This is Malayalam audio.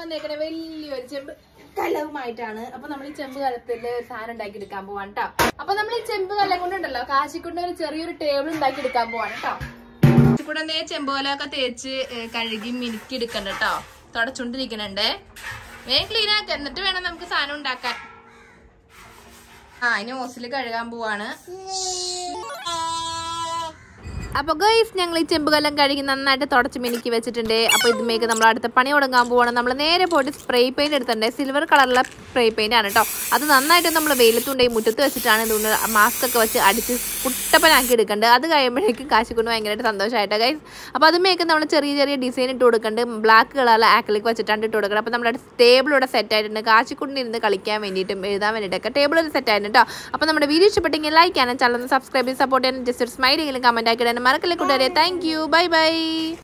വന്നേക്കണേ വലിയൊരു ചെമ്പ് കലവുമായിട്ടാണ് അപ്പൊ നമ്മൾ ഈ ചെമ്പ് കലത്തില് ഒരു സാധനം ഉണ്ടാക്കി എടുക്കാൻ പോവാണ് കേട്ടോ അപ്പൊ നമ്മൾ ഈ ചെമ്പ് കലം കൊണ്ടുണ്ടല്ലോ കാശിക്കൊണ്ട് ഒരു ചെറിയൊരു ടേബിൾ ഉണ്ടാക്കി എടുക്കാൻ പോവാണ് കേട്ടോ കൂടെ എന്തേ ചെമ്പോലൊക്കെ തേച്ച് ഏ, കഴുകി മിനുക്കി എടുക്കണ്ട കേട്ടോ തുടച്ചുകൊണ്ടിരിക്കണുണ്ട് വേഗം ക്ലീൻ ആക്ക എന്നിട്ട് വേണം നമുക്ക് സാധനം ഉണ്ടാക്കാൻ ആ ഇനി ഓസിൽ കഴുകാൻ പോവാണ് അപ്പൊ ഗൈസ് ഞങ്ങൾ ഈ ചെമ്പുകലം കഴുകി നന്നായിട്ട് തുടച്ച് മിനുക്കി വെച്ചിട്ടുണ്ട് അപ്പൊ ഇതുമേക്ക് നമ്മൾ അടുത്ത പണി തുടങ്ങാൻ പോവാണ് നമ്മൾ നേരെ പോയിട്ട് സ്പ്രേ പെയിന്റ് എടുത്തിട്ടുണ്ട് സിൽവർ കളറുള്ള സ്പ്രേ പെയിന്റ് ആണ് കേട്ടോ അത് നന്നായിട്ട് നമ്മൾ വെയിലത്തുണ്ടെങ്കിൽ മുറ്റത്ത് വെച്ചിട്ടാണ് ഇതുകൊണ്ട് മാസ്ക് ഒക്കെ വെച്ച് അടിച്ച് കുട്ടപ്പനാക്കി എടുക്കേണ്ടത് അത് കഴിയുമ്പോഴേക്കും കാശിക്കൊണ്ട് ഭയങ്കരമായിട്ട് സന്തോഷമായിട്ടോ ഗൈസ് അപ്പൊ അതുമേക്ക് നമ്മൾ ചെറിയ ചെറിയ ഡിസൈൻ ഇട്ട് കൊടുക്കുന്നുണ്ട് ബ്ലാക്ക് കളറിലെ ആക്രിലിക് വെച്ചിട്ടാണ് ഇട്ട് കൊടുക്കുന്നത് അപ്പൊ നമ്മുടെ ടേബിൾ ഇവിടെ സെറ്റ് ആയിട്ടുണ്ട് കാശിക്കുണ്ടിന് ഇരുന്ന് കളിക്കാൻ വേണ്ടിയിട്ടും എഴുതാൻ വേണ്ടിയിട്ടൊക്കെ ടേബിൾ ഒരു സെറ്റ് ആയിട്ടുണ്ട് കേട്ടോ അപ്പൊ നമ്മുടെ വീഡിയോ ഇഷ്ടപ്പെട്ടെങ്കിൽ ലൈക്ക് ചെയ്യാനും ചാനൽ സബ്സ്ക്രൈബ് ചെയ്ത് സപ്പോർട്ട് ചെയ്യാനും ജസ്റ്റ് ഒരു സ്മൈലെങ്കിലും കമന്റ് ആക്കി ഇടാനും മറക്കല്ലേ കൂട്ടുകാരെ താങ്ക് യു ബൈ ബൈ